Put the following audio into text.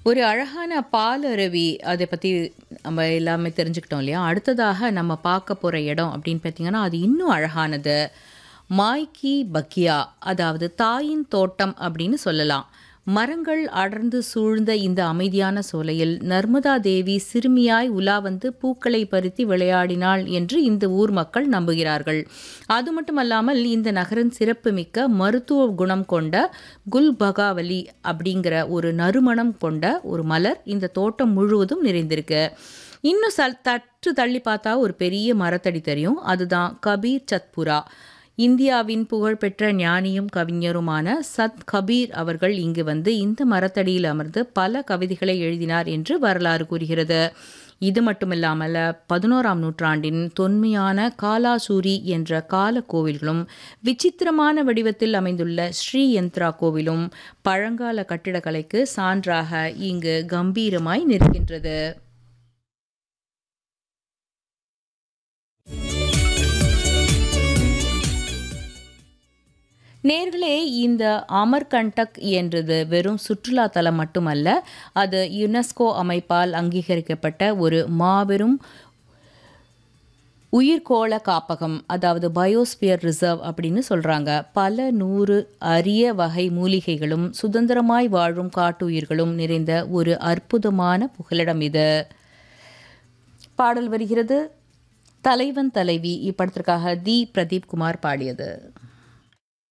ஒரு அழகான பால் அருவி அதை பற்றி நம்ம எல்லாமே தெரிஞ்சுக்கிட்டோம் இல்லையா அடுத்ததாக நம்ம பார்க்க போகிற இடம் அப்படின்னு பார்த்தீங்கன்னா அது இன்னும் அழகானது மாய்கி பக்கியா அதாவது தாயின் தோட்டம் அப்படின்னு சொல்லலாம் மரங்கள் அடர்ந்து சூழ்ந்த இந்த அமைதியான சோலையில் நர்மதா தேவி சிறுமியாய் உலா வந்து பூக்களை பறித்து விளையாடினாள் என்று இந்த ஊர் மக்கள் நம்புகிறார்கள் அது மட்டுமல்லாமல் இந்த நகரின் சிறப்புமிக்க மருத்துவ குணம் கொண்ட குல்பகாவலி அப்படிங்கிற ஒரு நறுமணம் கொண்ட ஒரு மலர் இந்த தோட்டம் முழுவதும் நிறைந்திருக்கு இன்னும் சல் தற்று தள்ளி பார்த்தா ஒரு பெரிய மரத்தடி தெரியும் அதுதான் கபீர் சத்புரா இந்தியாவின் புகழ்பெற்ற ஞானியும் கவிஞருமான சத் கபீர் அவர்கள் இங்கு வந்து இந்த மரத்தடியில் அமர்ந்து பல கவிதைகளை எழுதினார் என்று வரலாறு கூறுகிறது இது மட்டுமில்லாமல் பதினோராம் நூற்றாண்டின் தொன்மையான காலாசூரி என்ற கால கோவில்களும் விசித்திரமான வடிவத்தில் அமைந்துள்ள ஸ்ரீ யந்த்ரா கோவிலும் பழங்கால கட்டிடக்கலைக்கு சான்றாக இங்கு கம்பீரமாய் நிற்கின்றது நேர்களே இந்த அமர்கண்டக் என்றது வெறும் சுற்றுலா தலம் மட்டுமல்ல அது யுனெஸ்கோ அமைப்பால் அங்கீகரிக்கப்பட்ட ஒரு மாபெரும் உயிர்கோள காப்பகம் அதாவது பயோஸ்பியர் ரிசர்வ் அப்படின்னு சொல்கிறாங்க பல நூறு அரிய வகை மூலிகைகளும் சுதந்திரமாய் வாழும் காட்டுயிர்களும் நிறைந்த ஒரு அற்புதமான புகலிடம் இது பாடல் வருகிறது தலைவன் தலைவி இப்படத்திற்காக தி பிரதீப் குமார் பாடியது